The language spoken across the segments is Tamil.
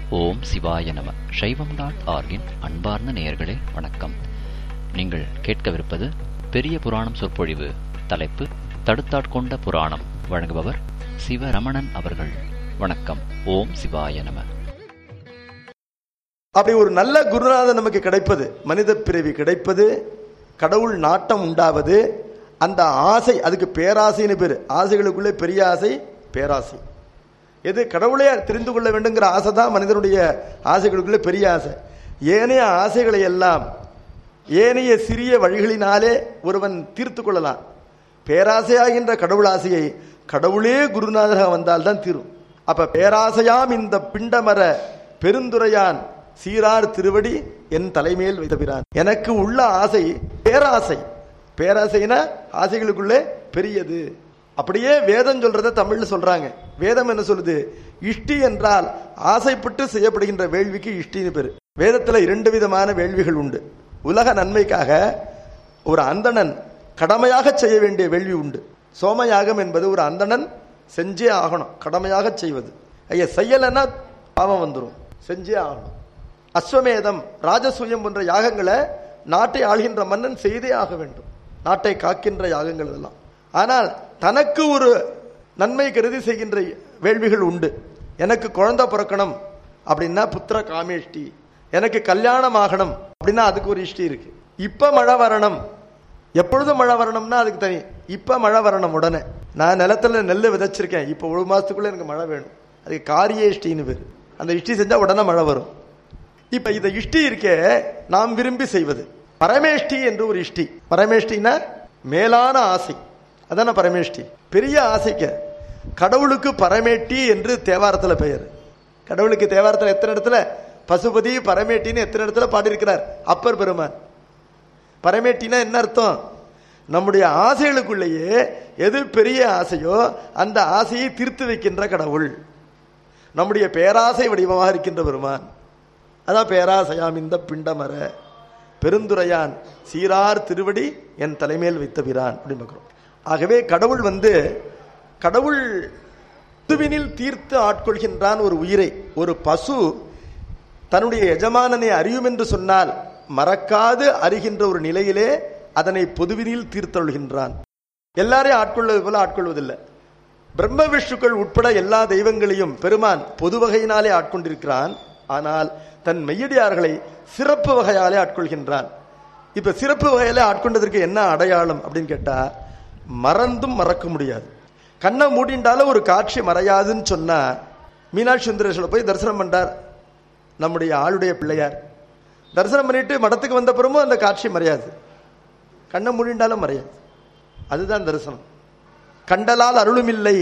ஓம் சிவாய நம சைவம் டாட் ஆர்கின் அன்பார்ந்த நேயர்களே வணக்கம் நீங்கள் கேட்கவிருப்பது பெரிய புராணம் சொற்பொழிவு தலைப்பு தடுத்தாட்கொண்ட புராணம் வழங்குபவர் சிவரமணன் அவர்கள் வணக்கம் ஓம் சிவாய நம அப்படி ஒரு நல்ல குருநாதன் நமக்கு கிடைப்பது மனித பிறவி கிடைப்பது கடவுள் நாட்டம் உண்டாவது அந்த ஆசை அதுக்கு பேராசைன்னு பேர் ஆசைகளுக்குள்ளே பெரிய ஆசை பேராசை எது கடவுளே தெரிந்து கொள்ள வேண்டுங்கிற ஆசை தான் மனிதனுடைய ஆசைகளுக்குள்ளே பெரிய ஆசை ஏனைய ஆசைகளை எல்லாம் ஏனைய சிறிய வழிகளினாலே ஒருவன் தீர்த்து கொள்ளலாம் பேராசையாகின்ற கடவுள் ஆசையை கடவுளே குருநாதராக வந்தால்தான் தீரும் அப்ப பேராசையாம் இந்த பிண்டமர பெருந்துரையான் சீரார் திருவடி என் தலைமையில் வைத்தபிரான் எனக்கு உள்ள ஆசை பேராசை பேராசைனா ஆசைகளுக்குள்ளே பெரியது அப்படியே வேதம் சொல்றத தமிழ்ல சொல்றாங்க வேதம் என்ன சொல்லுது இஷ்டி என்றால் ஆசைப்பட்டு செய்யப்படுகின்ற வேள்விக்கு இஷ்டின்னு பேரு வேதத்துல இரண்டு விதமான வேள்விகள் உண்டு உலக நன்மைக்காக ஒரு அந்தணன் கடமையாக செய்ய வேண்டிய வேள்வி உண்டு சோமயாகம் என்பது ஒரு அந்தணன் செஞ்சே ஆகணும் கடமையாக செய்வது ஐயா செய்யலைன்னா பாவம் வந்துடும் செஞ்சே ஆகணும் அஸ்வமேதம் ராஜசூயம் போன்ற யாகங்களை நாட்டை ஆள்கின்ற மன்னன் செய்தே ஆக வேண்டும் நாட்டை காக்கின்ற யாகங்கள் எல்லாம் ஆனால் தனக்கு ஒரு நன்மை கருதி செய்கின்ற வேள்விகள் உண்டு எனக்கு குழந்தை பிறக்கணும் அப்படின்னா புத்திர காமேஷ்டி எனக்கு கல்யாணம் ஆகணும் அப்படின்னா அதுக்கு ஒரு இஷ்டி இருக்கு இப்ப மழை வரணும் எப்பொழுதும் மழை வரணும்னா அதுக்கு தனி இப்ப மழை வரணும் உடனே நான் நிலத்துல நெல் விதைச்சிருக்கேன் இப்போ ஒரு மாசத்துக்குள்ள எனக்கு மழை வேணும் அதுக்கு காரிய இஷ்டின்னு பேரு அந்த இஷ்டி செஞ்சா உடனே மழை வரும் இப்ப இந்த இஷ்டி இருக்கே நாம் விரும்பி செய்வது பரமேஷ்டி என்று ஒரு இஷ்டி பரமேஷ்டினா மேலான ஆசை அதான பரமேஷ்டி பெரிய ஆசைக்க கடவுளுக்கு பரமேட்டி என்று தேவாரத்துல பெயர் கடவுளுக்கு தேவாரத்துல எத்தனை இடத்துல பசுபதி பரமேட்டின்னு எத்தனை இடத்துல பாடியிருக்கிறார் அப்பர் பெருமான் பரமேட்டினா என்ன அர்த்தம் நம்முடைய ஆசைகளுக்குள்ளேயே எது பெரிய ஆசையோ அந்த ஆசையை தீர்த்து வைக்கின்ற கடவுள் நம்முடைய பேராசை வடிவமாக இருக்கின்ற பெருமான் அதான் பேராசையாம் இந்த பிண்டமர பெருந்துரையான் சீரார் திருவடி என் தலைமையில் வைத்த பிரான் அப்படின்னு பார்க்கிறோம் ஆகவே கடவுள் வந்து கடவுள் துவினில் தீர்த்து ஆட்கொள்கின்றான் ஒரு உயிரை ஒரு பசு தன்னுடைய எஜமானனை அறியும் என்று சொன்னால் மறக்காது அறிகின்ற ஒரு நிலையிலே அதனை பொதுவினில் தீர்த்தொள்கின்றான் எல்லாரையும் ஆட்கொள்வது போல ஆட்கொள்வதில்லை பிரம்ம விஷ்ணுக்கள் உட்பட எல்லா தெய்வங்களையும் பெருமான் பொது வகையினாலே ஆட்கொண்டிருக்கிறான் ஆனால் தன் மெய்யடியார்களை சிறப்பு வகையாலே ஆட்கொள்கின்றான் இப்ப சிறப்பு வகையில ஆட்கொண்டதற்கு என்ன அடையாளம் அப்படின்னு கேட்டா மறந்தும் மறக்க முடியாது கண்ணை மூடிண்டாலும் ஒரு காட்சி மறையாதுன்னு சொன்னா மீனாட்சி சுந்தரேஸ்வரர் போய் தரிசனம் பண்றார் நம்முடைய ஆளுடைய பிள்ளையார் தரிசனம் பண்ணிட்டு மடத்துக்கு வந்த பிறமும் அந்த காட்சி மறையாது கண்ணை மூடிண்டாலும் மறையாது அதுதான் தரிசனம் கண்டலால் அருளும் இல்லை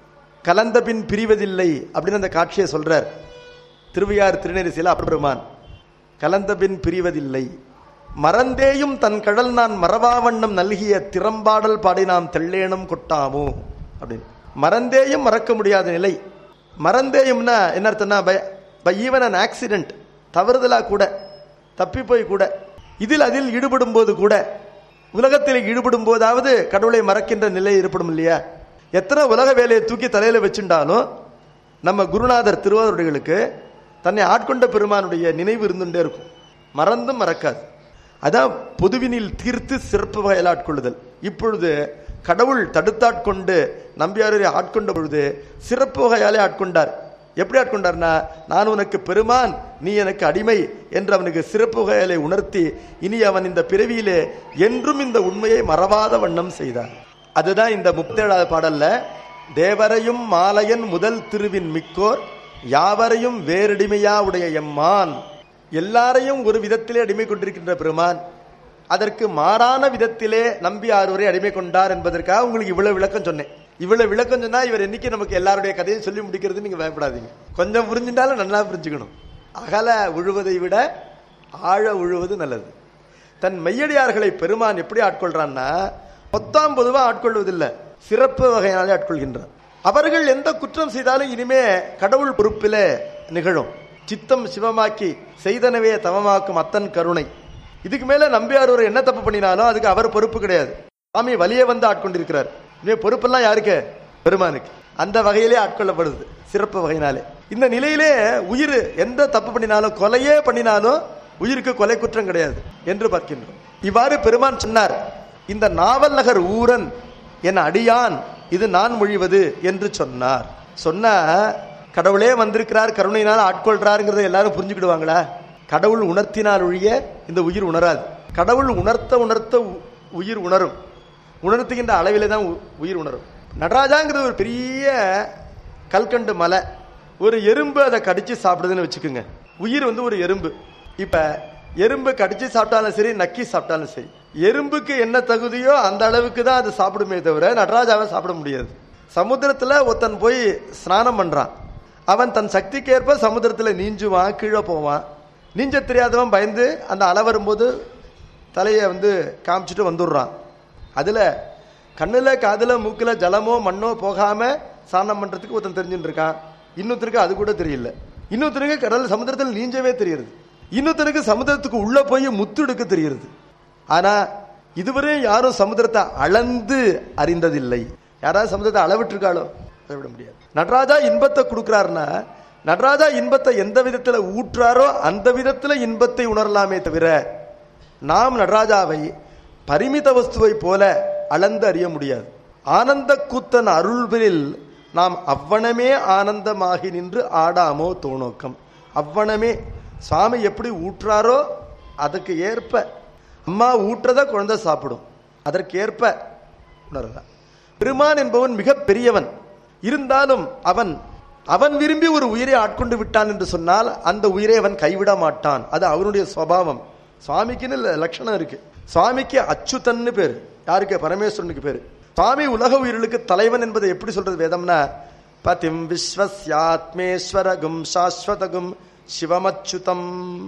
கலந்த பின் பிரிவதில்லை அப்படின்னு அந்த காட்சியை சொல்றார் திருவையார் திருநெரிசையில் அப்பெருமான் கலந்த பின் பிரிவதில்லை மறந்தேயும் தன் கடல் நான் மறவாவண்ணம் நல்கிய திறம்பாடல் பாடி நாம் தெள்ளேனும் கொட்டாமோ அப்படின்னு மறந்தேயும் மறக்க முடியாத நிலை மறந்தேயும்னா என்ன அர்த்தம்னா பை ஈவன் அன் ஆக்சிடென்ட் தவறுதலா கூட தப்பி போய் கூட இதில் அதில் ஈடுபடும் போது கூட உலகத்தில் ஈடுபடும் போதாவது கடவுளை மறக்கின்ற நிலை ஏற்படும் இல்லையா எத்தனை உலக வேலையை தூக்கி தலையில வச்சுட்டாலும் நம்ம குருநாதர் திருவாரூர்களுக்கு தன்னை ஆட்கொண்ட பெருமானுடைய நினைவு இருந்துட்டே இருக்கும் மறந்தும் மறக்காது அதான் பொதுவினில் தீர்த்து சிறப்பு வகையில் ஆட்கொள்ளுதல் இப்பொழுது கடவுள் தடுத்தாட்கொண்டு நம்பியாரை ஆட்கொண்ட பொழுது சிறப்பு வகையாலே ஆட்கொண்டார் எப்படி ஆட்கொண்டார்னா நான் உனக்கு பெருமான் நீ எனக்கு அடிமை என்று அவனுக்கு சிறப்பு வகையாலே உணர்த்தி இனி அவன் இந்த பிறவியிலே என்றும் இந்த உண்மையை மறவாத வண்ணம் செய்தார் அதுதான் இந்த முப்பத்தேழாவது பாடல்ல தேவரையும் மாலையன் முதல் திருவின் மிக்கோர் யாவரையும் வேறடிமையா உடைய எம்மான் எல்லாரையும் ஒரு விதத்திலே அடிமை கொண்டிருக்கின்ற பெருமான் அதற்கு மாறான விதத்திலே நம்பி ஆறுவரை அடிமை கொண்டார் என்பதற்காக உங்களுக்கு இவ்வளவு விளக்கம் சொன்னேன் இவ்வளவு விளக்கம் சொன்னா இவர் என்னைக்கு நமக்கு எல்லாருடைய கதையும் சொல்லி முடிக்கிறது நீங்க பயப்படாதீங்க கொஞ்சம் புரிஞ்சுட்டாலும் நல்லா புரிஞ்சுக்கணும் அகல உழுவதை விட ஆழ உழுவது நல்லது தன் மெய்யடியார்களை பெருமான் எப்படி ஆட்கொள்றான்னா மொத்தம் பொதுவா ஆட்கொள்வதில்லை சிறப்பு வகையினாலே ஆட்கொள்கின்றார் அவர்கள் எந்த குற்றம் செய்தாலும் இனிமே கடவுள் பொறுப்பிலே நிகழும் சித்தம் சிவமாக்கி செய்தனவே தவமாக்கும் அத்தன் கருணை இதுக்கு மேல நம்பியார் ஒரு என்ன தப்பு பண்ணினாலும் அதுக்கு அவர் பொறுப்பு கிடையாது சாமி வலிய வந்து ஆட்கொண்டிருக்கிறார் இனிமே பொறுப்பெல்லாம் யாருக்கு பெருமானுக்கு அந்த வகையிலே ஆட்கொள்ளப்படுது சிறப்பு வகையினாலே இந்த நிலையிலே உயிர் எந்த தப்பு பண்ணினாலும் கொலையே பண்ணினாலும் உயிருக்கு கொலை குற்றம் கிடையாது என்று பார்க்கின்றோம் இவ்வாறு பெருமான் சொன்னார் இந்த நாவல் நகர் ஊரன் என் அடியான் இது நான் மொழிவது என்று சொன்னார் சொன்ன கடவுளே வந்திருக்கிறார் கருணையினால் ஆட்கொள்றாருங்கிறத எல்லாரும் புரிஞ்சுக்கிடுவாங்களா கடவுள் உணர்த்தினால் ஒழிய இந்த உயிர் உணராது கடவுள் உணர்த்த உணர்த்த உ- உயிர் உணரும் உணர்த்துகின்ற அளவிலே தான் உ- உயிர் உணரும் நடராஜாங்கிறது ஒரு பெரிய கல்கண்டு மலை ஒரு எறும்பு அதை கடிச்சு சாப்பிடுதுன்னு வச்சுக்கோங்க உயிர் வந்து ஒரு எறும்பு இப்ப எறும்பு கடிச்சு சாப்பிட்டாலும் சரி நக்கி சாப்பிட்டாலும் சரி எறும்புக்கு என்ன தகுதியோ அந்த அளவுக்கு தான் அது சாப்பிடுமே தவிர நடராஜாவை சாப்பிட முடியாது சமுத்திரத்துல ஒருத்தன் போய் ஸ்நானம் பண்றான் அவன் தன் சக்திக்கு ஏற்ப சமுத்திரத்துல நீஞ்சுவான் கீழே போவான் நீஞ்ச தெரியாதவன் பயந்து அந்த அலை வரும்போது தலையை வந்து காமிச்சிட்டு வந்துடுறான் அதுல கண்ணுல காதுல மூக்குல ஜலமோ மண்ணோ போகாம ஸ்நானம் பண்றதுக்கு ஒருத்தன் தெரிஞ்சுட்டு இருக்கான் இன்னொருத்தருக்கு அது கூட தெரியல இன்னொருத்தருக்கு கடல் சமுத்திரத்தில் நீஞ்சவே தெரியுது இன்னொருத்தருக்கு சமுத்திரத்துக்கு உள்ள போய் முத்து எடுக்க தெரியுது ஆனா இதுவரை யாரும் சமுத்திரத்தை அளந்து அறிந்ததில்லை யாராவது சமுத்திரத்தை அளவிட்டிருக்காளோ அளவிட முடியாது நடராஜா இன்பத்தை கொடுக்கிறாருன்னா நடராஜா இன்பத்தை எந்த விதத்துல ஊற்றாரோ அந்த விதத்துல இன்பத்தை உணரலாமே தவிர நாம் நடராஜாவை பரிமித வஸ்துவை போல அளந்து அறிய முடியாது ஆனந்த கூத்தன் அருள்பில் நாம் அவ்வனமே ஆனந்தமாகி நின்று ஆடாமோ தோணோக்கம் அவ்வனமே சுவாமி எப்படி ஊற்றாரோ அதுக்கு ஏற்ப அம்மா ஊற்றத குழந்தை சாப்பிடும் அதற்கு ஏற்ப உணரலாம் பெருமான் என்பவன் மிக பெரியவன் இருந்தாலும் அவன் அவன் விரும்பி ஒரு உயிரை ஆட்கொண்டு விட்டான் என்று சொன்னால் அந்த உயிரை அவன் கைவிட மாட்டான் அது அவனுடைய சுவாவம் சுவாமிக்குன்னு ல- லட்சணம் இருக்கு சுவாமிக்கு அச்சுதன்னு பேரு யாருக்கு பரமேஸ்வரனுக்கு பேரு சுவாமி உலக உயிர்களுக்கு தலைவன் என்பதை எப்படி சொல்றது வேதம்னா பதிம் விஸ்வஸ்யாத்மேஸ்வரகும் சாஸ்வதகும் சிவமச்சுதம்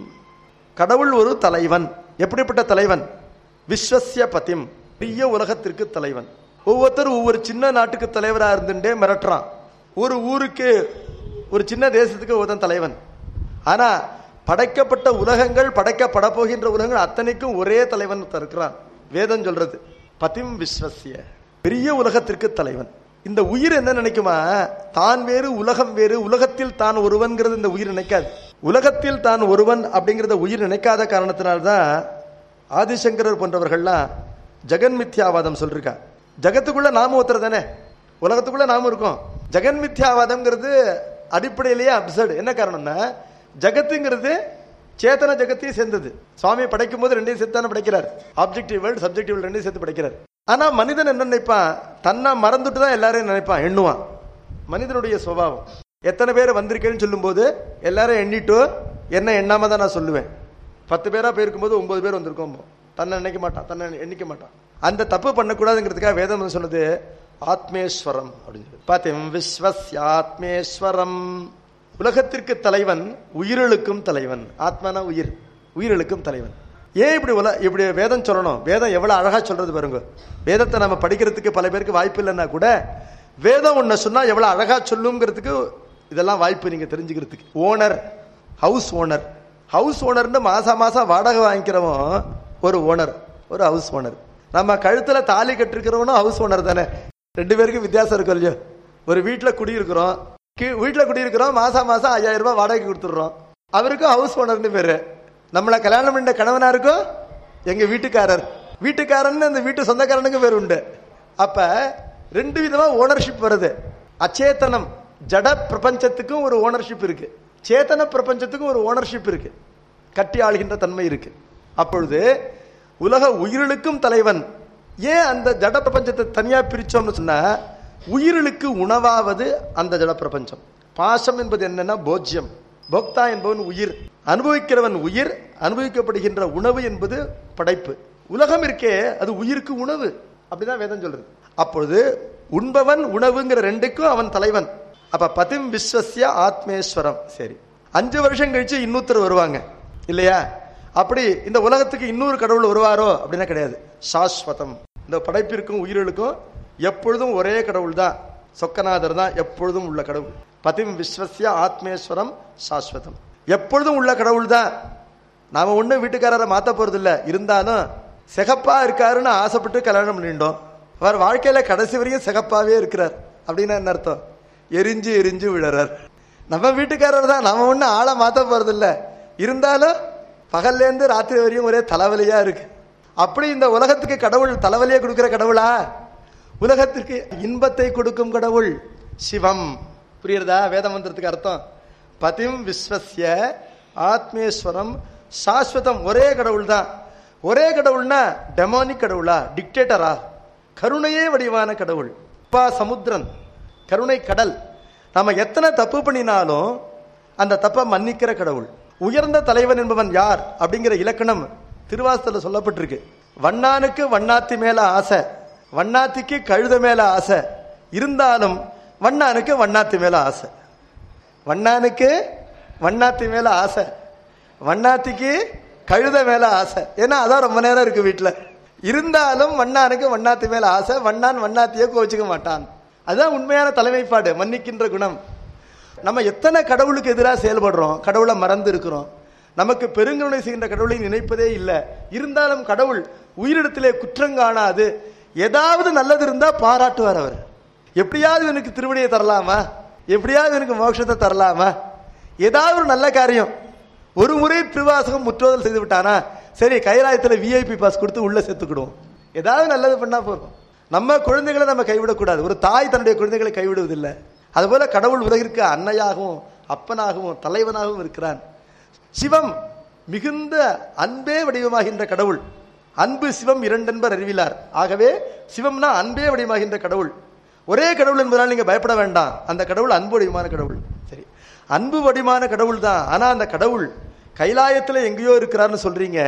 கடவுள் ஒரு தலைவன் எப்படிப்பட்ட தலைவன் விஸ்வசிய பதிம் பெரிய உலகத்திற்கு தலைவன் ஒவ்வொருத்தரும் ஒவ்வொரு சின்ன நாட்டுக்கு தலைவரா இருந்துட்டே மிரட்டுறான் ஒரு ஊருக்கு ஒரு சின்ன தேசத்துக்கு ஒருத்தன் தலைவன் ஆனா படைக்கப்பட்ட உலகங்கள் படைக்கப்பட போகின்ற உலகங்கள் அத்தனைக்கும் ஒரே தலைவன் ஒருத்தன் இருக்கிறான் வேதம் சொல்றது பதிம் விஸ்வசிய பெரிய உலகத்திற்கு தலைவன் இந்த உயிர் என்ன நினைக்குமா தான் வேறு உலகம் வேறு உலகத்தில் தான் ஒருவன்கிறது இந்த உயிர் நினைக்காது உலகத்தில் தான் ஒருவன் அப்படிங்கறத உயிர் நினைக்காத காரணத்தினால்தான் ஆதிசங்கரர் போன்றவர்கள்லாம் ஜெகன் மித்யாவாதம் சொல்லிருக்கா ஜகத்துக்குள்ள நாம ஒருத்தர் தானே உலகத்துக்குள்ள நாம இருக்கோம் ஜெகன் மித்யாவாதம்ங்கிறது அடிப்படையிலேயே அப்சர்டு என்ன காரணம்னா ஜகத்துங்கிறது சேத்தன ஜகத்தையும் சேர்ந்தது சுவாமி படைக்கும் போது ரெண்டையும் சேர்த்து தானே படைக்கிறார் ஆப்ஜெக்டிவ் வேர்ல்ட் சப்ஜெக்டிவ் வேர்ல்ட் ரெண்டையும் சேர்த்து படைக்கிறார் ஆனா மனிதன் என்ன நினைப்பான் தன்னை மறந்துட்டு தான் எல்லாரையும் நினைப்பான் எண்ணுவான் மனிதனுடைய சுபாவம் எத்தனை பேர் வந்திருக்கேன்னு சொல்லும்போது எல்லாரும் எண்ணிட்டு என்ன எண்ணாம தான் நான் சொல்லுவேன் பத்து பேரா போயிருக்கும்போது ஒன்பது பேர் வந்திருக்கோம் தன்னை நினைக்க மாட்டான் தன்னை எண்ணிக்க மாட்டான் அந்த தப்பு பண்ணக்கூடாதுங்கிறதுக்காக வேதம் வந்து சொன்னது ஆத்மேஸ்வரம் அப்படின்னு சொல்லி பார்த்தேன் விஸ்வஸ்யாத்மேஸ்வரம் உலகத்திற்கு தலைவன் உயிர்களுக்கும் தலைவன் ஆத்மானா உயிர் உயிர்களுக்கும் தலைவன் ஏன் இப்படி உல இப்படி வேதம் சொல்லணும் வேதம் எவ்வளவு அழகா சொல்றது பாருங்க வேதத்தை நம்ம படிக்கிறதுக்கு பல பேருக்கு வாய்ப்பு இல்லைன்னா கூட வேதம் ஒன்ன சொன்னா எவ்வளவு அழகா சொல்லுங்கிறதுக்கு இதெல்லாம் வாய்ப்பு நீங்க தெரிஞ்சுக்கிறதுக்கு ஓனர் ஹவுஸ் ஓனர் ஹவுஸ் ஓனர்னு மாசம் மாசம் வாடகை வாங்கிக்கிறவன் ஒரு ஓனர் ஒரு ஹவுஸ் ஓனர் நம்ம கழுத்துல தாலி கட்டிருக்கிறவனும் ஹவுஸ் ஓனர் தானே ரெண்டு பேருக்கும் வித்தியாசம் இருக்கும் இல்லையோ ஒரு வீட்டுல குடியிருக்கிறோம் கீ- வீட்டுல குடியிருக்கிறோம் மாசம் மாசம் ஐயாயிரம் ரூபாய் வாடகைக்கு கொடுத்துடுறோம் அவருக்கும் ஹவுஸ் ஓனர்னு பேரு நம்மள கல்யாணம் பண்ண கணவனாருக்கும் எங்க வீட்டுக்காரர் வீட்டுக்காரன்னு அந்த வீட்டு சொந்தக்காரனுக்கு பேர் உண்டு அப்ப ரெண்டு விதமா ஓனர்ஷிப் வருது அச்சேதனம் ஜட பிரபஞ்சத்துக்கும் ஒரு ஓனர்ஷிப் இருக்கு சேத்தன பிரபஞ்சத்துக்கும் ஒரு ஓனர்ஷிப் இருக்கு கட்டி ஆளுகின்ற தன்மை இருக்கு அப்பொழுது உலக உயிர்களுக்கும் தலைவன் ஏன் அந்த ஜட பிரபஞ்சத்தை தனியா பிரிச்சோம்னு சொன்னா உயிர்களுக்கு உணவாவது அந்த ஜட பிரபஞ்சம் பாசம் என்பது என்னன்னா போஜ்யம் போக்தா என்பவன் உயிர் அனுபவிக்கிறவன் உயிர் அனுபவிக்கப்படுகின்ற உணவு என்பது படைப்பு உலகம் இருக்கே அது உயிருக்கு உணவு அப்படிதான் வேதம் சொல்றது அப்பொழுது உண்பவன் உணவுங்கிற ரெண்டுக்கும் அவன் தலைவன் அப்ப பதிம் விஸ்வசிய ஆத்மேஸ்வரம் சரி அஞ்சு வருஷம் கழிச்சு இன்னொருத்தர் வருவாங்க இல்லையா அப்படி இந்த உலகத்துக்கு இன்னொரு கடவுள் வருவாரோ அப்படின்னா கிடையாது சாஸ்வதம் இந்த படைப்பிற்கும் உயிர்களுக்கும் எப்பொழுதும் ஒரே கடவுள் தான் சொக்கநாதர் தான் எப்பொழுதும் உள்ள கடவுள் பதிம் விஸ்வசிய ஆத்மேஸ்வரம் சாஸ்வதம் எப்பொழுதும் உள்ள கடவுள் தான் நாம ஒண்ணு வீட்டுக்காரரை மாத்த போறது இல்ல இருந்தாலும் சிகப்பா இருக்காருன்னு ஆசைப்பட்டு கல்யாணம் பண்ணிட்டோம் அவர் வாழ்க்கையில கடைசி வரையும் சிகப்பாவே இருக்கிறார் அப்படின்னா என்ன அர்த்தம் எரிஞ்சு எரிஞ்சு விழறார் நம்ம வீட்டுக்காரர் தான் நம்ம ஒன்றும் ஆளை மாற்ற போறது இல்ல இருந்தாலும் பகல்லேருந்து ராத்திரி வரையும் ஒரே தலைவலியா இருக்கு அப்படி இந்த உலகத்துக்கு கடவுள் தலைவலியை கொடுக்கிற கடவுளா உலகத்திற்கு இன்பத்தை கொடுக்கும் கடவுள் சிவம் புரியுறதா வேத மந்திரத்துக்கு அர்த்தம் பதிம் விஸ்வசிய ஆத்மேஸ்வரம் சாஸ்வதம் ஒரே கடவுள் தான் ஒரே கடவுள்னா டெமோனிக் கடவுளா டிக்டேட்டரா கருணையே வடிவான கடவுள் அப்பா சமுத்திரன் கருணை கடல் நாம எத்தனை தப்பு பண்ணினாலும் அந்த தப்பை மன்னிக்கிற கடவுள் உயர்ந்த தலைவன் என்பவன் யார் அப்படிங்கிற இலக்கணம் திருவாசத்துல சொல்லப்பட்டிருக்கு வண்ணானுக்கு வண்ணாத்தி மேல ஆசை வண்ணாத்திக்கு கழுத மேல ஆசை இருந்தாலும் வண்ணானுக்கு வண்ணாத்தி மேல ஆசை வண்ணானுக்கு வண்ணாத்தி மேல ஆசை வண்ணாத்திக்கு கழுத மேல ஆசை ஏன்னா அதான் ரொம்ப நேரம் இருக்கு வீட்டுல இருந்தாலும் வண்ணானுக்கு வண்ணாத்தி மேல ஆசை வண்ணான் வண்ணாத்திய கோச்சிக்க மாட்டான் அதுதான் உண்மையான தலைமைப்பாடு மன்னிக்கின்ற குணம் நம்ம எத்தனை கடவுளுக்கு எதிராக செயல்படுறோம் கடவுளை மறந்து இருக்கிறோம் நமக்கு பெருங்கருணை செய்கின்ற கடவுளை நினைப்பதே இல்லை இருந்தாலும் கடவுள் உயிரிடத்திலே குற்றம் காணாது ஏதாவது நல்லது இருந்தா பாராட்டுவார் அவர் எப்படியாவது எனக்கு திருவடியை தரலாமா எப்படியாவது எனக்கு மோட்சத்தை தரலாமா ஏதாவது ஒரு நல்ல காரியம் ஒரு முறை திருவாசகம் முற்றோதல் செய்து விட்டானா சரி கைலாயத்துல விஐபி பாஸ் கொடுத்து உள்ள சேர்த்துக்கிடுவோம் ஏதாவது நல்லது பண்ணா போதும் நம்ம குழந்தைகளை நம்ம கைவிடக்கூடாது ஒரு தாய் தன்னுடைய குழந்தைகளை கைவிடுவதில்லை அதுபோல கடவுள் உலகிற்கு அன்னையாகவும் அப்பனாகவும் தலைவனாகவும் இருக்கிறான் சிவம் மிகுந்த அன்பே வடிவமாகின்ற கடவுள் அன்பு சிவம் இரண்டென்பர் அறிவிலார் ஆகவே சிவம்னா அன்பே வடிவமாகின்ற கடவுள் ஒரே கடவுள் என்பதால் நீங்க பயப்பட வேண்டாம் அந்த கடவுள் அன்பு வடிவமான கடவுள் சரி அன்பு வடிவமான கடவுள் தான் ஆனா அந்த கடவுள் கைலாயத்துல எங்கேயோ இருக்கிறார்னு சொல்றீங்க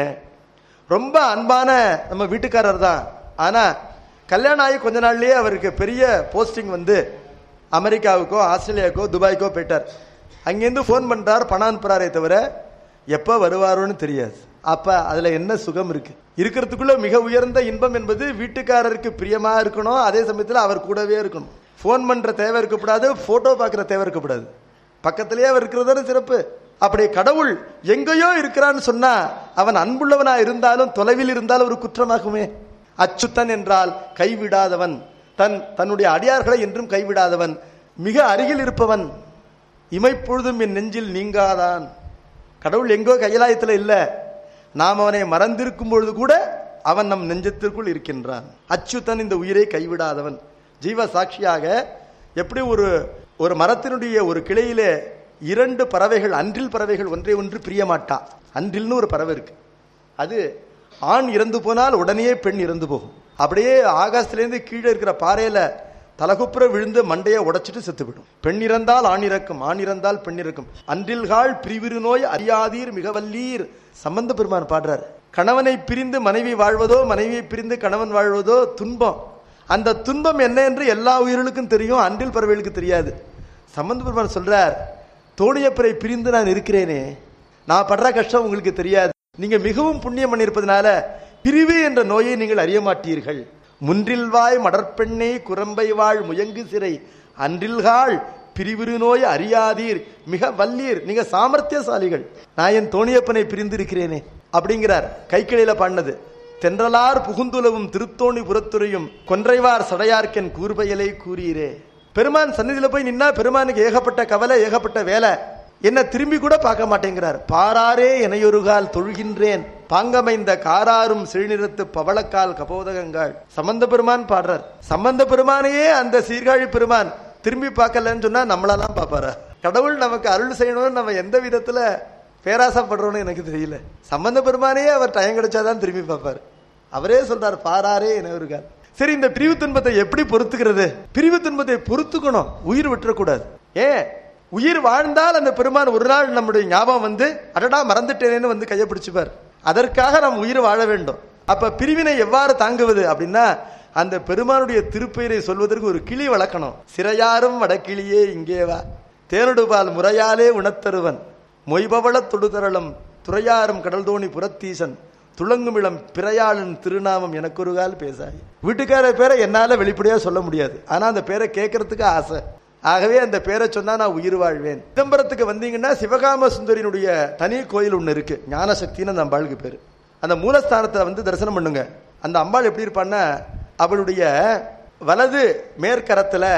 ரொம்ப அன்பான நம்ம வீட்டுக்காரர் தான் ஆனா கல்யாணம் ஆகி கொஞ்ச நாள்லயே அவருக்கு பெரிய போஸ்டிங் வந்து அமெரிக்காவுக்கோ ஆஸ்திரேலியாவுக்கோ துபாய்க்கோ போயிட்டார் அங்கேருந்து ஃபோன் பண்றார் பணம் அனுப்புறாரே தவிர எப்போ வருவாரோன்னு தெரியாது அப்ப அதுல என்ன சுகம் இருக்கு இருக்கிறதுக்குள்ள மிக உயர்ந்த இன்பம் என்பது வீட்டுக்காரருக்கு பிரியமா இருக்கணும் அதே சமயத்தில் அவர் கூடவே இருக்கணும் ஃபோன் பண்ற தேவை இருக்கக்கூடாது போட்டோ பார்க்குற தேவை இருக்கக்கூடாது பக்கத்திலேயே அவர் இருக்கிறது சிறப்பு அப்படி கடவுள் எங்கேயோ இருக்கிறான்னு சொன்னா அவன் அன்புள்ளவனா இருந்தாலும் தொலைவில் இருந்தாலும் ஒரு குற்றமாகுமே அச்சுத்தன் என்றால் கைவிடாதவன் தன் தன்னுடைய அடியார்களை என்றும் கைவிடாதவன் மிக அருகில் இருப்பவன் இமைப்பொழுதும் என் நெஞ்சில் நீங்காதான் கடவுள் எங்கோ கைலாயத்தில் இல்ல நாம் அவனை மறந்திருக்கும் பொழுது கூட அவன் நம் நெஞ்சத்திற்குள் இருக்கின்றான் அச்சுத்தன் இந்த உயிரை கைவிடாதவன் ஜீவ சாட்சியாக எப்படி ஒரு ஒரு மரத்தினுடைய ஒரு கிளையிலே இரண்டு பறவைகள் அன்றில் பறவைகள் ஒன்றை ஒன்று பிரிய மாட்டா அன்றில்னு ஒரு பறவை இருக்கு அது ஆண் இறந்து போனால் உடனே பெண் இறந்து போகும் அப்படியே ஆகாசத்திலேருந்து கீழே இருக்கிற பாறையில தலகுப்புற விழுந்து மண்டையை உடைச்சிட்டு செத்துவிடும் பெண் இறந்தால் ஆண் இறக்கும் ஆண் இறந்தால் பெண் இறக்கும் அன்றில்கால் பிரிவிரு நோய் அறியாதீர் மிகவல்லீர் சம்பந்த பெருமான் பாடுறார் கணவனை பிரிந்து மனைவி வாழ்வதோ மனைவியை பிரிந்து கணவன் வாழ்வதோ துன்பம் அந்த துன்பம் என்ன என்று எல்லா உயிர்களுக்கும் தெரியும் அன்றில் பறவைகளுக்கு தெரியாது சம்பந்த பெருமான் சொல்றார் தோணியப்பரை பிரிந்து நான் இருக்கிறேனே நான் படுற கஷ்டம் உங்களுக்கு தெரியாது நீங்க மிகவும் புண்ணியம் பண்ணியிருப்பதனால பிரிவு என்ற நோயை நீங்கள் அறிய மாட்டீர்கள் முன்றில்வாய் மடற்பெண்ணை குரம்பை வாழ் முயங்கு சிறை அன்றில்காள் பிரிவிரு நோய் அறியாதீர் மிக வல்லீர் நீங்க சாமர்த்தியசாலிகள் நான் என் தோணியப்பனை பிரிந்து இருக்கிறேனே அப்படிங்கிறார் கைக்கிளையில பாடினது தென்றலார் புகுந்துலவும் திருத்தோணி புறத்துறையும் கொன்றைவார் சடையார்க்கென் கூர்பயலை கூறீரே பெருமான் சந்நிதியில போய் நின்னா பெருமானுக்கு ஏகப்பட்ட கவலை ஏகப்பட்ட வேலை என்ன திரும்பி கூட பார்க்க மாட்டேங்கிறார் பாராரே எனையொருகால் தொழுகின்றேன் பாங்கமைந்த காராரும் சிறுநிறத்து பவளக்கால் கபோதகங்கள் சம்பந்த பெருமான் பாடுறார் சம்பந்த பெருமானையே அந்த சீர்காழி பெருமான் திரும்பி பார்க்கலன்னு சொன்னா நம்மளெல்லாம் பார்ப்பாரா கடவுள் நமக்கு அருள் செய்யணும்னு நம்ம எந்த விதத்துல பேராசப்படுறோம்னு எனக்கு தெரியல சம்பந்த பெருமானையே அவர் டைம் கிடைச்சாதான் திரும்பி பார்ப்பாரு அவரே சொல்றார் பாராரே எனையொருகால் சரி இந்த பிரிவு துன்பத்தை எப்படி பொறுத்துக்கிறது பிரிவு துன்பத்தை பொறுத்துக்கணும் உயிர் விட்டுறக்கூடாது ஏன் உயிர் வாழ்ந்தால் அந்த பெருமான் ஒரு நாள் நம்முடைய ஞாபகம் வந்து அடடா மறந்துட்டேனேன்னு வந்து கையை பிடிச்சுப்பார் அதற்காக நாம் உயிர் வாழ வேண்டும் அப்ப பிரிவினை எவ்வாறு தாங்குவது அப்படின்னா அந்த பெருமானுடைய திருப்பெயரை சொல்வதற்கு ஒரு கிளி வளர்க்கணும் சிறையாரும் வடக்கிளியே இங்கே வா தேனொடுபால் முறையாலே உணத்தருவன் மொய்பவள தொடுதரளம் துறையாரும் கடல் தோணி புறத்தீசன் துளங்குமிளம் பிறையாளன் திருநாமம் எனக்கொரு கால் பேசாய் வீட்டுக்கார பேரை என்னால வெளிப்படையா சொல்ல முடியாது ஆனா அந்த பேரை கேட்கறதுக்கு ஆசை ஆகவே அந்த பேரை சொன்னா நான் உயிர் வாழ்வேன் சிதம்பரத்துக்கு வந்தீங்கன்னா சிவகாம சுந்தரியினுடைய தனி கோயில் ஒன்று இருக்கு ஞானசக்தின்னு அந்த அம்பாளுக்கு பேரு அந்த மூலஸ்தானத்தை வந்து தரிசனம் பண்ணுங்க அந்த அம்பாள் எப்படி இருப்பான்னா அவளுடைய வலது மேற்கரத்துல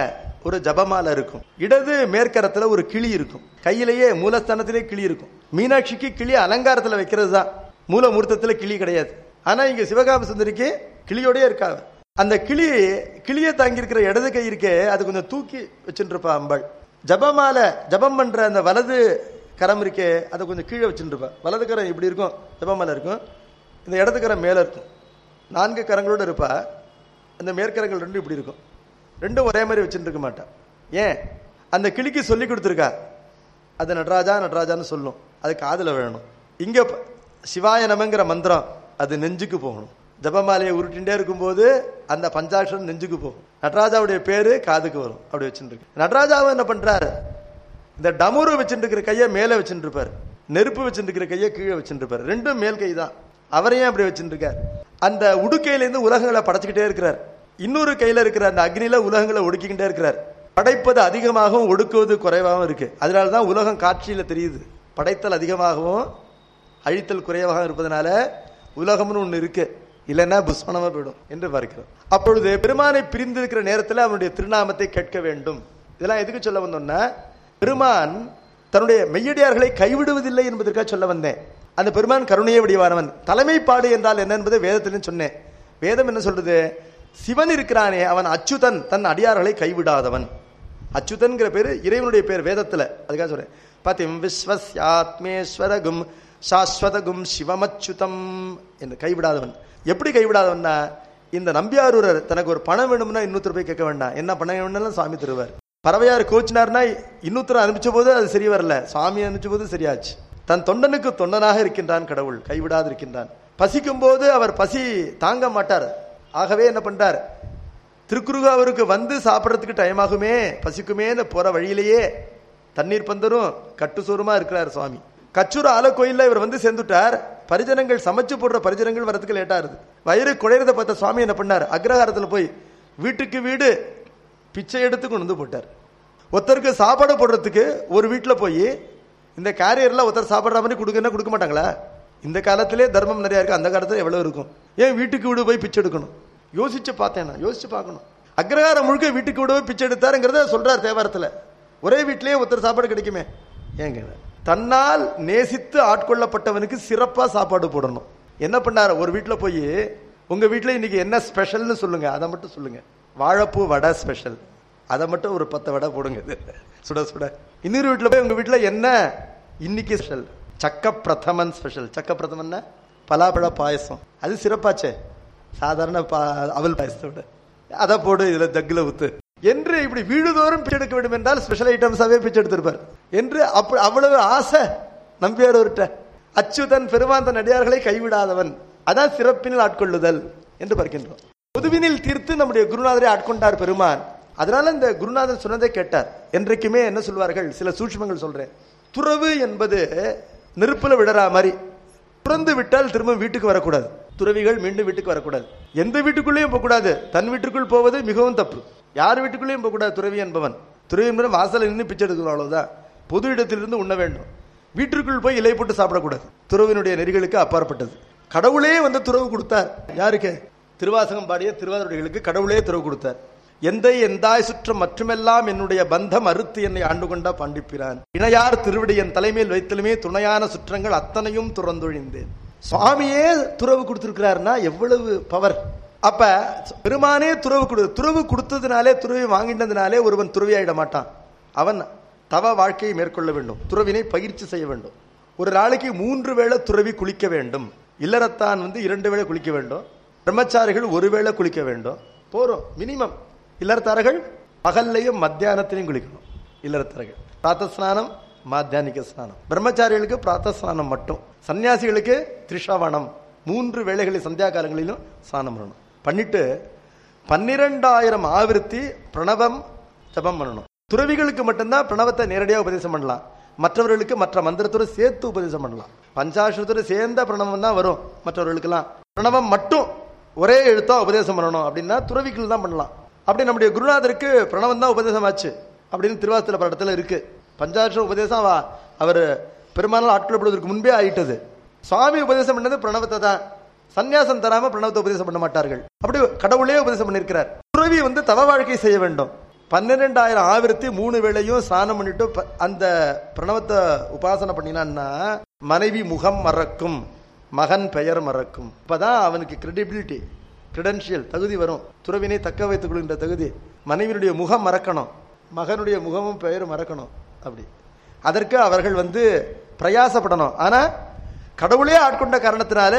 ஒரு ஜபமாலை இருக்கும் இடது மேற்கரத்துல ஒரு கிளி இருக்கும் கையிலேயே மூலஸ்தானத்திலே கிளி இருக்கும் மீனாட்சிக்கு கிளி அலங்காரத்துல வைக்கிறது தான் மூலமூர்த்தத்துல கிளி கிடையாது ஆனா இங்க சிவகாம சுந்தரிக்கு கிளியோடயே இருக்காங்க அந்த கிளி கிளியை தாங்கி இருக்கிற இடது கை இருக்கே அது கொஞ்சம் தூக்கி வச்சுட்டு இருப்பா அம்பாள் ஜபமாலை ஜபம் பண்ற அந்த வலது கரம் இருக்கே அதை கொஞ்சம் கீழே வச்சுட்டு இருப்பா வலது கரம் இப்படி இருக்கும் ஜபமாலை இருக்கும் இந்த இடது கரம் மேல இருக்கும் நான்கு கரங்களோட இருப்பா அந்த மேற்கரங்கள் ரெண்டும் இப்படி இருக்கும் ரெண்டும் ஒரே மாதிரி வச்சுட்டு இருக்க மாட்டா ஏன் அந்த கிளிக்கு சொல்லி கொடுத்துருக்கா அது நடராஜா நடராஜான்னு சொல்லும் அது காதுல வேணும் இங்க ப- சிவாய நமங்கிற மந்திரம் அது நெஞ்சுக்கு போகணும் ஜபமாலையை உருட்டிண்டே இருக்கும்போது அந்த பஞ்சாட்சரம் நெஞ்சுக்கு போகும் நடராஜாவுடைய பேரு காதுக்கு வரும் அப்படி வச்சுட்டு இருக்கு நடராஜாவும் என்ன பண்றாரு இந்த டமுரு வச்சுட்டு இருக்கிற கையை மேலே வச்சுட்டு இருப்பாரு நெருப்பு வச்சுட்டு இருக்கிற கையை கீழே வச்சுட்டு இருப்பாரு ரெண்டும் மேல் கை தான் அவரையும் அப்படி வச்சுட்டு இருக்கார் அந்த உடுக்கையிலேருந்து உலகங்களை படைச்சுக்கிட்டே இருக்கிறார் இன்னொரு கையில இருக்கிற அந்த அக்னியில உலகங்களை ஒடுக்கிக்கிட்டே இருக்கிறார் படைப்பது அதிகமாகவும் ஒடுக்குவது குறைவாகவும் இருக்கு அதனால தான் உலகம் காட்சியில தெரியுது படைத்தல் அதிகமாகவும் அழித்தல் குறைவாக இருப்பதனால உலகம்னு ஒண்ணு இருக்கு இல்லைன்னா புஸ்மனமா போயிடும் என்று பார்க்கிறோம் அப்பொழுது பெருமானை பிரிந்து இருக்கிற நேரத்தில் அவனுடைய திருநாமத்தை கேட்க வேண்டும் இதெல்லாம் எதுக்கு சொல்ல வந்தோம்னா பெருமான் தன்னுடைய மெய்யடியார்களை கைவிடுவதில்லை என்பதற்காக சொல்ல வந்தேன் அந்த பெருமான் கருணையை வடிவானவன் தலைமைப்பாடு என்றால் என்ன என்பதை வேதத்திலும் சொன்னேன் வேதம் என்ன சொல்றது சிவன் இருக்கிறானே அவன் அச்சுதன் தன் அடியார்களை கைவிடாதவன் அச்சுதன்கிற பேரு இறைவனுடைய பேர் வேதத்துல அதுக்காக சொல்றேன் பதிம் விஸ்வஸ்யாத்மேஸ்வரகும் சாஸ்வதகும் சிவமச்சுதம் என்று கைவிடாதவன் எப்படி கைவிடாதவன்னா இந்த நம்பியாரூரர் தனக்கு ஒரு பணம் வேணும்னா இன்னொருத்தர் போய் கேட்க வேண்டாம் என்ன பணம் வேணும்னாலும் சாமி தருவார் பறவையார் கோச்சினார்னா இன்னொருத்தர் அனுப்பிச்ச போது அது சரி வரல சாமி அனுப்பிச்ச போது சரியாச்சு தன் தொண்டனுக்கு தொண்டனாக இருக்கின்றான் கடவுள் கைவிடாது இருக்கின்றான் பசிக்கும் போது அவர் பசி தாங்க மாட்டார் ஆகவே என்ன பண்றார் திருக்குறுகாவூருக்கு வந்து சாப்பிட்றதுக்கு டைம் ஆகுமே பசிக்குமேன்னு போற வழியிலேயே தண்ணீர் பந்தரும் கட்டுசோறுமா இருக்கிறார் சுவாமி கச்சூர் ஆலக்கோயில்ல இவர் வந்து சேர்ந்துட்டார் பரிஜனங்கள் சமைச்சு போடுற பரிஜனங்கள் வரதுக்கு லேட்டா இருது வயிறு குழையறத பார்த்த சுவாமி என்ன பண்ணார் அக்ரஹாரத்துல போய் வீட்டுக்கு வீடு பிச்சை எடுத்து கொண்டு வந்து போட்டார் ஒருத்தருக்கு சாப்பாடு போடுறதுக்கு ஒரு வீட்டில் போய் இந்த கேரியர்ல ஒருத்தர் சாப்பிட்ற மாதிரி கொடுங்கன்னா கொடுக்க மாட்டாங்களா இந்த காலத்திலே தர்மம் நிறைய இருக்கு அந்த காலத்துல எவ்வளவு இருக்கும் ஏன் வீட்டுக்கு வீடு போய் பிச்சை எடுக்கணும் யோசிச்சு பார்த்தேன் நான் யோசிச்சு பார்க்கணும் அக்ரஹாரம் முழுக்க வீட்டுக்கு வீடு போய் பிச்சை எடுத்தாருங்கிறத சொல்றார் தேவாரத்துல ஒரே வீட்டிலேயே ஒருத்தர் சாப்பாடு கிடைக்குமே ஏங்க தன்னால் நேசித்து ஆட்கொள்ளப்பட்டவனுக்கு சிறப்பா சாப்பாடு போடணும் என்ன பண்ணாரு ஒரு வீட்டில் போய் உங்க வீட்டில் இன்னைக்கு என்ன ஸ்பெஷல்னு சொல்லுங்க அதை மட்டும் சொல்லுங்க வாழைப்பூ வடை ஸ்பெஷல் அதை மட்டும் ஒரு பத்து வடை போடுங்க சுட சுட இன்னொரு வீட்டில் போய் உங்க வீட்டில் என்ன இன்னைக்கு ஸ்பெஷல் சக்க பிரதமன் ஸ்பெஷல் சக்க பிரதமன்னா பலாப்பழ பாயசம் அது சிறப்பாச்சே சாதாரண பா அவல் பாயசத்தை விட அதை போடு இதுல ஜக்குல ஊத்து என்று இப்படி வீடுதோறும் பிச்சை எடுக்க வேண்டும் என்றால் ஸ்பெஷல் ஐட்டம்ஸாவே பிச்சை எடுத்திருப்பார் என்று அப்ப அவ்வளவு ஆசை நம்பியார் ஒருட்ட அச்சுதன் பெருமான் தன் அடியார்களை கைவிடாதவன் அதான் சிறப்பினில் ஆட்கொள்ளுதல் என்று பார்க்கின்றோம் பொதுவினில் தீர்த்து நம்முடைய குருநாதரை ஆட்கொண்டார் பெருமான் அதனால இந்த குருநாதன் சொன்னதை கேட்டார் என்றைக்குமே என்ன சொல்வார்கள் சில சூட்சுமங்கள் சொல்றேன் துறவு என்பது நெருப்புல விடறா மாதிரி துறந்து விட்டால் திரும்ப வீட்டுக்கு வரக்கூடாது துறவிகள் மீண்டும் வீட்டுக்கு வரக்கூடாது எந்த வீட்டுக்குள்ளேயும் போகக்கூடாது தன் வீட்டுக்குள் போவது மிகவும் தப்பு யார் வீட்டுக்குள்ளேயும் போகக்கூடாது துறவி என்பவன் துறவி என்பவன் வாசலில் நின்று பிச்சை எடுக்கணும் அவ்வளவுதான் பொது இடத்திலிருந்து உண்ண வேண்டும் வீட்டிற்குள் போய் இலை போட்டு சாப்பிடக்கூடாது துறவினுடைய நெறிகளுக்கு அப்பாற்பட்டது கடவுளே வந்து துறவு கொடுத்தார் யாருக்கு திருவாசகம் பாடிய திருவாதிரைகளுக்கு கடவுளே துறவு கொடுத்தார் எந்தை எந்தாய் சுற்றம் மற்றுமெல்லாம் என்னுடைய பந்தம் அறுத்து என்னை ஆண்டு கொண்டா பாண்டிப்பிரான் இணையார் திருவிடி என் தலைமையில் வைத்தலுமே துணையான சுற்றங்கள் அத்தனையும் துறந்தொழிந்தேன் சுவாமியே துறவு கொடுத்திருக்கிறாருன்னா எவ்வளவு பவர் அப்ப பெருமானே துறவு கொடு துறவு கொடுத்ததுனாலே துறவி வாங்கினதுனாலே ஒருவன் துறவி ஆயிட மாட்டான் அவன் தவ வாழ்க்கையை மேற்கொள்ள வேண்டும் துறவினை பயிற்சி செய்ய வேண்டும் ஒரு நாளைக்கு மூன்று வேளை துறவி குளிக்க வேண்டும் இல்லறத்தான் வந்து இரண்டு வேளை குளிக்க வேண்டும் பிரம்மச்சாரிகள் ஒரு வேளை குளிக்க வேண்டும் போறோம் மினிமம் இல்லறத்தார்கள் பகல்லையும் மத்தியானத்திலையும் குளிக்கணும் இல்லறத்தார்கள் பிராத்த ஸ்நானம் மாத்தியானிக ஸ்நானம் பிரம்மச்சாரிகளுக்கு பிராத்த ஸ்நானம் மட்டும் சன்னியாசிகளுக்கு திரிஷாவணம் மூன்று வேளைகளை சந்தியா காலங்களிலும் ஸ்நானம் பண்ணணும் பண்ணிட்டு பன்னிரெண்டாயிரம் ஆவிருத்தி பிரணவம் ஜபம் பண்ணணும் துறவிகளுக்கு மட்டும்தான் பிரணவத்தை நேரடியாக உபதேசம் பண்ணலாம் மற்றவர்களுக்கு மற்ற மந்திரத்தோடு சேர்த்து உபதேசம் பண்ணலாம் பஞ்சாட்சரத்தோடு சேர்ந்த பிரணவம் தான் வரும் மற்றவர்களுக்கெல்லாம் பிரணவம் மட்டும் ஒரே எழுத்தா உபதேசம் பண்ணணும் அப்படின்னா துறவிகள் தான் பண்ணலாம் அப்படி நம்முடைய குருநாதருக்கு பிரணவம் தான் உபதேசம் ஆச்சு அப்படின்னு திருவாசல படத்துல இருக்கு பஞ்சாட்சர உபதேசம் அவ அவர் பெருமானால் ஆட்கொள்ளப்படுவதற்கு முன்பே ஆயிட்டது சுவாமி உபதேசம் பண்ணது பிரணவத்தை தான் சந்நியாசம் தராம பிரணவத்தை உபதேசம் பண்ண மாட்டார்கள் அப்படி கடவுளே உபதேசம் பண்ணிருக்கிறார் துறவி வந்து தவ வாழ்க்கை செய்ய வேண்டும் பன்னிரெண்டாயிரம் ஆவிரத்தி மூணு வேளையும் ஸ்நானம் பண்ணிட்டு ப- அந்த பிரணவத்தை உபாசனை பண்ணினான்னா மனைவி முகம் மறக்கும் மகன் பெயர் மறக்கும் இப்பதான் அவனுக்கு கிரெடிபிலிட்டி கிரெடென்ஷியல் தகுதி வரும் துறவினை தக்க வைத்துக் கொள்கின்ற தகுதி மனைவியினுடைய முகம் மறக்கணும் மகனுடைய முகமும் பெயரும் மறக்கணும் அப்படி அதற்கு அவர்கள் வந்து பிரயாசப்படணும் ஆனா கடவுளே ஆட்கொண்ட காரணத்தினால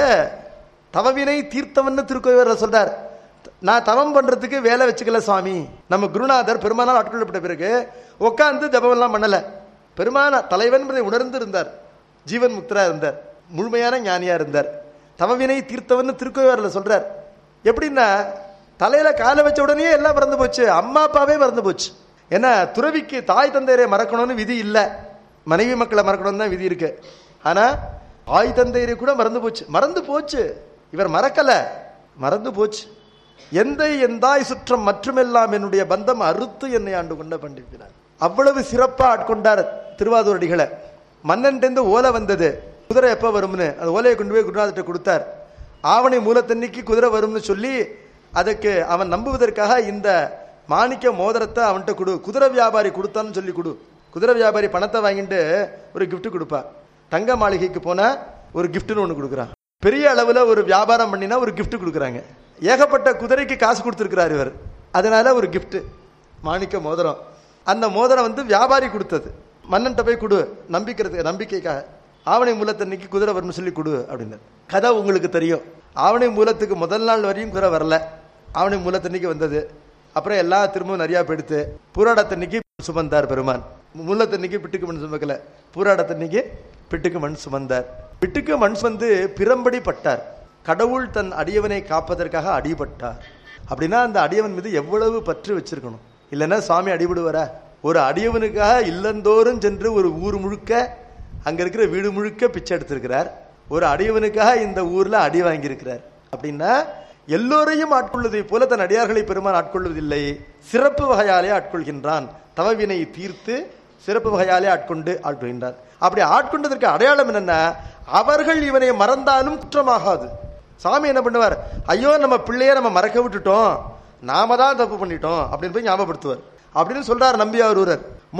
தவவினை தீர்த்தவன்னு திருக்கோயில சொல்றார் நான் தவம் பண்றதுக்கு வேலை வச்சுக்கல சுவாமி நம்ம குருநாதர் பெருமானால் ஆட்கொள்ளப்பட்ட பிறகு உட்கார்ந்து ஜபமெல்லாம் பண்ணல பெருமான தலைவன் என்பதை உணர்ந்து இருந்தார் ஜீவன் முக்தரா இருந்தார் முழுமையான ஞானியா இருந்தார் தவவினை தீர்த்தவன்னு திருக்கோயில சொல்றார் எப்படின்னா தலையில காலை வச்ச உடனே எல்லாம் மறந்து போச்சு அம்மா அப்பாவே மறந்து போச்சு ஏன்னா துறவிக்கு தாய் தந்தையரை மறக்கணும்னு விதி இல்ல மனைவி மக்களை மறக்கணும்னு தான் விதி இருக்கு ஆனா தாய் தந்தையரை கூட மறந்து போச்சு மறந்து போச்சு இவர் மறக்கல மறந்து போச்சு எந்த எந்தாய் சுற்றம் மற்றுமெல்லாம் என்னுடைய பந்தம் அறுத்து என்னை ஆண்டு கொண்ட பண்டிக்கிறார் அவ்வளவு சிறப்பா ஆட்கொண்டார் திருவாதூரடிகளை மன்னன்டேந்து ஓலை வந்தது குதிரை எப்ப வரும்னு அந்த ஓலையை கொண்டு போய் குருநாதர்கிட்ட கொடுத்தார் ஆவணி மூலத்தன்னைக்கு குதிரை வரும்னு சொல்லி அதுக்கு அவன் நம்புவதற்காக இந்த மாணிக்க மோதிரத்தை அவன்கிட்ட கொடு குதிரை வியாபாரி கொடுத்தான்னு சொல்லி கொடு குதிரை வியாபாரி பணத்தை வாங்கிட்டு ஒரு gift கொடுப்பா தங்க மாளிகைக்கு போனா ஒரு கிஃப்ட்னு ஒன்று கொடுக்குறான் பெரிய அளவுல ஒரு வியாபாரம் பண்ணினா ஒரு gift கொடுக்குறாங்க ஏகப்பட்ட குதிரைக்கு காசு கொடுத்துருக்கிறார் இவர் அதனால ஒரு gift மாணிக்க மோதிரம் அந்த மோதிரம் வந்து வியாபாரி கொடுத்தது மன்னன்ட்ட போய் கொடு நம்பிக்கிறதுக்கு நம்பிக்கைக்காக ஆவணை மூலத்தன்னைக்கு குதிரை வரும்னு சொல்லி கொடு அப்படின்னு கதை உங்களுக்கு தெரியும் ஆவணை மூலத்துக்கு முதல் நாள் வரையும் குதிரை வரல ஆவணை மூலத்தன்னைக்கு வந்தது அப்புறம் எல்லாம் திரும்பவும் நிறையா போயிடுத்து பூராடத்தன்னைக்கு சுமந்தார் பெருமான் முல்லத்தன்னைக்கு பிட்டுக்கு மண் சுமக்கல பூராடத்தன்னைக்கு பிட்டுக்கு மண் சுமந்தார் பிட்டுக்கு மண் சுமந்து பிறம்படி பட்டார் கடவுள் தன் அடியவனை காப்பதற்காக அடிபட்டார் அப்படின்னா அந்த அடியவன் மீது எவ்வளவு பற்று வச்சிருக்கணும் இல்லைன்னா சுவாமி அடிபடுவாரா ஒரு அடியவனுக்காக இல்லந்தோறும் சென்று ஒரு ஊர் முழுக்க அங்க இருக்கிற வீடு முழுக்க பிச்சை எடுத்திருக்கிறார் ஒரு அடியவனுக்காக இந்த ஊர்ல அடி வாங்கியிருக்கிறார் அப்படின்னா எல்லோரையும் ஆட்கொள்வதை போல தன் அடியார்களை பெருமான் ஆட்கொள்வதில்லை சிறப்பு வகையாலே ஆட்கொள்கின்றான் தவவினை தீர்த்து சிறப்பு வகையாலே ஆட்கொண்டு ஆட்கொள்கின்றார் அப்படி ஆட்கொண்டதற்கு அடையாளம் என்னன்னா அவர்கள் இவனை மறந்தாலும் குற்றமாகாது சாமி என்ன பண்ணுவார் ஐயோ நம்ம பிள்ளைய நம்ம மறக்க விட்டுட்டோம் நாம தான் தப்பு பண்ணிட்டோம் அப்படின்னு போய் ஞாபகப்படுத்துவார் அப்படின்னு சொல்றார் நம்பியார் ஊரர்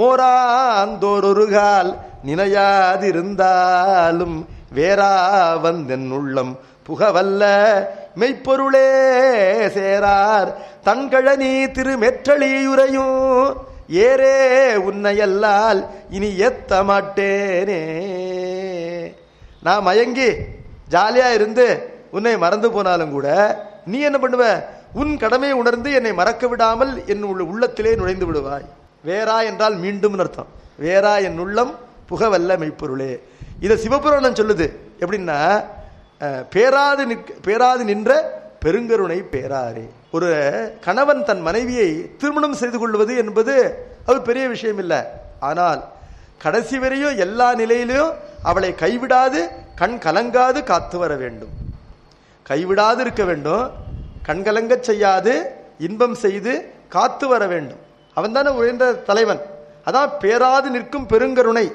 மோராந்தோரொருகால் நினையாதிருந்தாலும் வேறா வந்தென் உள்ளம் புகவல்ல மெய்ப்பொருளே சேரார் தன்கழனி திருமெற்றளியுரையும் ஏரே உன்னையல்லால் இனி ஏத்த மாட்டேனே நான் மயங்கி ஜாலியா இருந்து உன்னை மறந்து போனாலும் கூட நீ என்ன பண்ணுவ உன் கடமையை உணர்ந்து என்னை மறக்க விடாமல் என் உள்ள- உள்ளத்திலே நுழைந்து விடுவாய் வேறா என்றால் மீண்டும் அர்த்தம் வேறா என் உள்ளம் புகவல்ல மெய்ப்பொருளே இதை சிவபுராணம் சொல்லுது எப்படின்னா அஹ், பேராது நிற்க பேராது நின்ற பெருங்கருணை பேராரே ஒரு கணவன் தன் மனைவியை திருமணம் செய்து கொள்வது என்பது அது பெரிய விஷயம் இல்லை ஆனால் கடைசி வரையும் எல்லா நிலையிலும் அவளை கைவிடாது கண் கலங்காது காத்து வர வேண்டும் கைவிடாது இருக்க வேண்டும் கண்கலங்கச் செய்யாது இன்பம் செய்து காத்து வர வேண்டும் அவன் தானே உயர்ந்த தலைவன் அதான் பேராது நிற்கும் பெருங்கருணை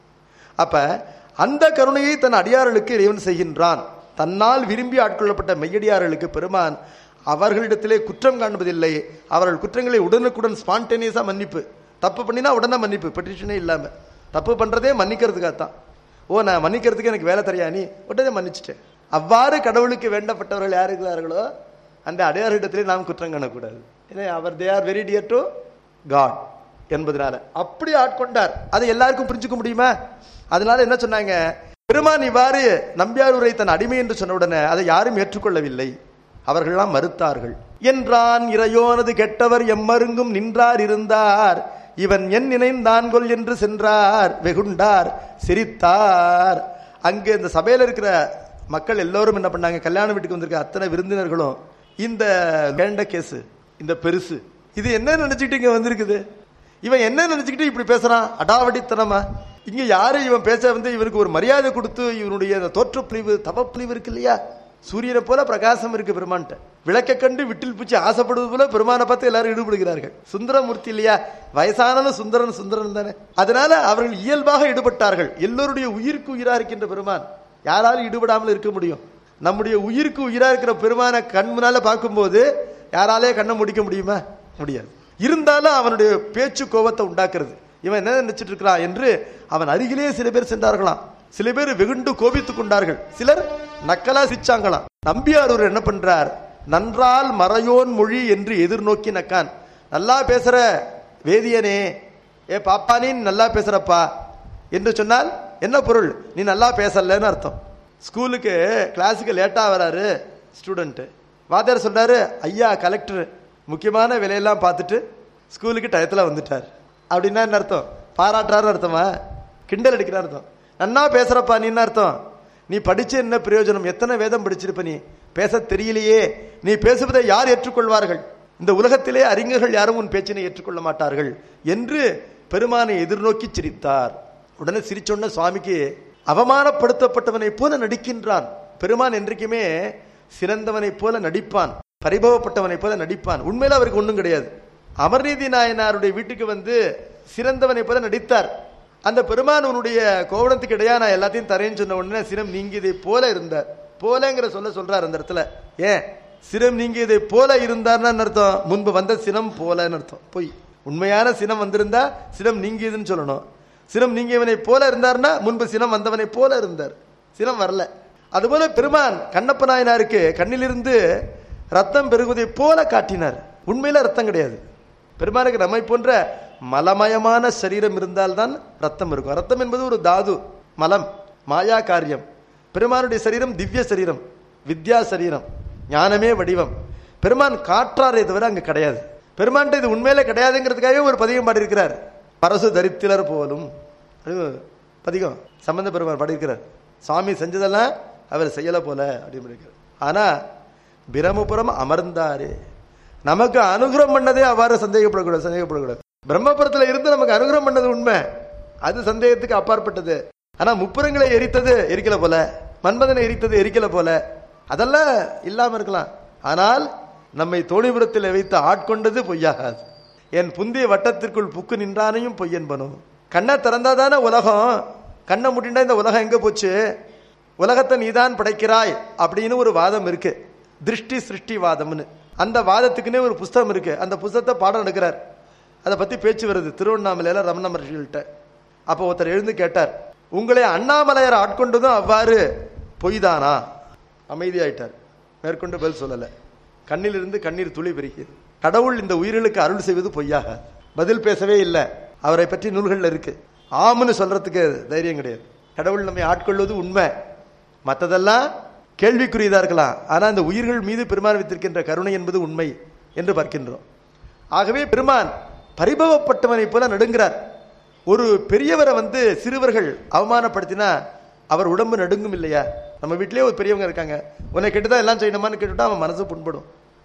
அப்ப அந்த கருணையை தன் அடியார்களுக்கு இறைவன் செய்கின்றான் தன்னால் விரும்பி ஆட்கொள்ளப்பட்ட மெய்யடியார்களுக்கு பெருமான் அவர்களிடத்திலே குற்றம் காண்பதில்லை அவர்கள் குற்றங்களை உடனுக்குடன் ஸ்பான்டேனியஸா மன்னிப்பு தப்பு பண்ணினா உடனே மன்னிப்பு பெட்டிஷனே இல்லாம தப்பு பண்றதே மன்னிக்கிறதுக்காகத்தான் ஓ நான் மன்னிக்கிறதுக்கு எனக்கு வேலை தெரியா நீ உடனே மன்னிச்சிட்டேன் அவ்வாறு கடவுளுக்கு வேண்டப்பட்டவர்கள் யார் இருக்கிறார்களோ அந்த அடையாரிடத்திலே நாம் குற்றம் காணக்கூடாது ஏன்னா அவர் they are very dear to God என்பதனால அப்படி ஆட்கொண்டார் அதை எல்லாருக்கும் புரிஞ்சுக்க முடியுமா அதனால என்ன சொன்னாங்க பெருமான் இவ்வாறு நம்பியாரூரை தன் அடிமை என்று சொன்ன உடனே அதை யாரும் ஏற்றுக்கொள்ளவில்லை அவர்களெல்லாம் மறுத்தார்கள் என்றான் இறையோனது கெட்டவர் எம்மருங்கும் நின்றார் இருந்தார் இவன் என் நினைந்தான் கொல் என்று சென்றார் வெகுண்டார் சிரித்தார் அங்கே இந்த சபையில இருக்கிற மக்கள் எல்லோரும் என்ன பண்ணாங்க கல்யாண வீட்டுக்கு வந்திருக்க அத்தனை விருந்தினர்களும் இந்த வேண்ட கேஸ் இந்த பெருசு இது என்ன நினைச்சுக்கிட்டு இங்க வந்திருக்குது இவன் என்ன நினைச்சுக்கிட்டு இப்படி பேசுறான் அடாவடித்தனமா இங்க யாரு இவன் பேச வந்து இவனுக்கு ஒரு மரியாதை கொடுத்து இவனுடைய அந்த தோற்றப்பிழிவு தவப்பிழிவு இருக்கு இல்லையா சூரியனை போல பிரகாசம் இருக்கு பெருமான்ட்ட விளக்க கண்டு விட்டில் பூச்சி ஆசைப்படுவது போல பெருமானை பார்த்து எல்லாரும் ஈடுபடுகிறார்கள் சுந்தரமூர்த்தி இல்லையா வயசானவன் சுந்தரன் சுந்தரன் தானே அதனால அவர்கள் இயல்பாக ஈடுபட்டார்கள் எல்லோருடைய உயிருக்கு உயிரா இருக்கின்ற பெருமான் யாராலும் ஈடுபடாமல் இருக்க முடியும் நம்முடைய உயிருக்கு உயிரா இருக்கிற பெருமான கண் முன்னால பார்க்கும்போது யாராலே கண்ணை முடிக்க முடியுமா முடியாது இருந்தாலும் அவனுடைய பேச்சு கோபத்தை உண்டாக்குறது இவன் என்ன நினைச்சிட்டு இருக்கிறான் என்று அவன் அருகிலே சில பேர் சென்றார்களாம் சில பேர் வெகுண்டு கோபித்துக் கொண்டார்கள் சிலர் நக்கலா சிரிச்சாங்களாம் நம்பியார் ஒரு என்ன பண்றார் நன்றால் மறையோன் மொழி என்று எதிர்நோக்கி நக்கான் நல்லா பேசுற வேதியனே ஏ பாப்பா நீ நல்லா பேசுறப்பா என்று சொன்னால் என்ன பொருள் நீ நல்லா பேசலன்னு அர்த்தம் ஸ்கூலுக்கு கிளாஸுக்கு லேட்டா வராரு ஸ்டூடெண்ட் வாத்தியார் சொல்றாரு ஐயா கலெக்டர் முக்கியமான வேலையெல்லாம் பார்த்துட்டு ஸ்கூலுக்கு டயத்தில் வந்துட்டார் அப்படின்னா என்ன அர்த்தம் பாராட்டுறாரு அர்த்தமா கிண்டல் அடிக்கிற அர்த்தம் நன்னா பேசுறப்பா நீ என்ன அர்த்தம் நீ படிச்சு என்ன பிரயோஜனம் எத்தனை வேதம் படிச்சிருப்ப நீ பேச தெரியலையே நீ பேசுவதை யார் ஏற்றுக்கொள்வார்கள் இந்த உலகத்திலே அறிஞர்கள் யாரும் உன் பேச்சினை ஏற்றுக்கொள்ள மாட்டார்கள் என்று பெருமானை எதிர்நோக்கி சிரித்தார் உடனே சிரிச்சோன்ன சுவாமிக்கு அவமானப்படுத்தப்பட்டவனைப் போல நடிக்கின்றான் பெருமான் என்றைக்குமே சிறந்தவனைப் போல நடிப்பான் பரிபவப்பட்டவனைப் போல நடிப்பான் உண்மையில அவருக்கு ஒண்ணும் கிடையாது அமர்நீதி நாயனாருடைய வீட்டுக்கு வந்து சிறந்தவனைப் போல நடித்தார் அந்த பெருமான் உன்னுடைய கோவணத்துக்கு இடையா நான் எல்லாத்தையும் தரேன்னு சொன்ன உடனே சிரம் நீங்கியதை போல இருந்தார் போலங்கிற சொல்ல சொல்றார் அந்த இடத்துல ஏன் சிரம் நீங்கியதை போல இருந்தார்னா என்ன அர்த்தம் முன்பு வந்த சினம் போலன்னு அர்த்தம் பொய் உண்மையான சினம் வந்திருந்தா சினம் நீங்கியதுன்னு சொல்லணும் சினம் நீங்கியவனை போல இருந்தார்னா முன்பு சினம் வந்தவனை போல இருந்தார் சினம் வரல அதுபோல பெருமான் கண்ணப்ப நாயனாருக்கு கண்ணிலிருந்து ரத்தம் பெருகுவதை போல காட்டினார் உண்மையில ரத்தம் கிடையாது பெருமானுக்கு நம்மை போன்ற மலமயமான சரீரம் இருந்தால்தான் ரத்தம் இருக்கும் ரத்தம் என்பது ஒரு தாது மலம் மாயா காரியம் பெருமானுடைய சரீரம் திவ்ய சரீரம் வித்யா சரீரம் ஞானமே வடிவம் பெருமான் காற்றாரே தவிர அங்க கிடையாது பெருமான்ட்ட இது உண்மையில கிடையாதுங்கிறதுக்காகவே ஒரு பதிகம் பாடியிருக்கிறார் பரசு தரித்திலர் போலும் அப்படின்னு பதிகம் சம்பந்த பெருமான் பாடியிருக்கிறார் சுவாமி செஞ்சதெல்லாம் அவர் செய்யல போல அப்படின்னு இருக்கிறார் ஆனா பிரமபுரம் அமர்ந்தாரே நமக்கு அனுகிரகம் பண்ணதே அவ்வாறு சந்தேகப்படக்கூடாது சந்தேகப்படக்கூடாது பிரம்மபுரத்துல இருந்து நமக்கு அனுகிரகம் பண்ணது உண்மை அது சந்தேகத்துக்கு அப்பாற்பட்டது ஆனா முப்புறங்களை எரித்தது எரிக்கல போல மன்மதனை எரித்தது எரிக்கல போல அதெல்லாம் இல்லாம இருக்கலாம் ஆனால் நம்மை தோணிபுரத்தில் வைத்து ஆட்கொண்டது பொய்யாகாது என் புந்திய வட்டத்திற்குள் புக்கு நின்றானையும் பொய்யன்பனும் கண்ணை திறந்தாதானே உலகம் கண்ணை முட்டிண்டா இந்த உலகம் எங்க போச்சு உலகத்தை நீதான் படைக்கிறாய் அப்படின்னு ஒரு வாதம் இருக்கு திருஷ்டி சிருஷ்டி வாதம்னு அந்த வாதத்துக்குன்னே ஒரு புஸ்தகம் இருக்கு அந்த புஸ்தகத்தை பாடம் எடுக்கிறார் அதை பத்தி பேச்சு வருது திருவண்ணாமலையில ரமண மகர்ஷிகள்கிட்ட அப்போ ஒருத்தர் எழுந்து கேட்டார் உங்களை அண்ணாமலையர் ஆட்கொண்டதும் அவ்வாறு பொய்தானா அமைதியாயிட்டார் மேற்கொண்டு பதில் சொல்லல கண்ணிலிருந்து கண்ணீர் துளி பெருகியது கடவுள் இந்த உயிர்களுக்கு அருள் செய்வது பொய்யாக பதில் பேசவே இல்லை அவரை பற்றி நூல்கள்ல இருக்கு ஆம்னு சொல்றதுக்கு தைரியம் கிடையாது கடவுள் நம்மை ஆட்கொள்வது உண்மை மற்றதெல்லாம் கேள்விக்குரியதா இருக்கலாம் ஆனா இந்த உயிர்கள் மீது பெருமான் வைத்திருக்கின்ற கருணை என்பது உண்மை என்று பார்க்கின்றோம் ஆகவே பெருமான் பரிபவப்பட்டவனை போல நடுங்கிறார் ஒரு பெரியவரை வந்து சிறுவர்கள் அவமானப்படுத்தினா அவர் உடம்பு நடுங்கும் இல்லையா நம்ம வீட்டிலேயே ஒரு பெரியவங்க இருக்காங்க உன்னை கெட்டுதான் எல்லாம் செய்யணுமான்னு கேட்டுட்டா அவன் மனசு புண்படும்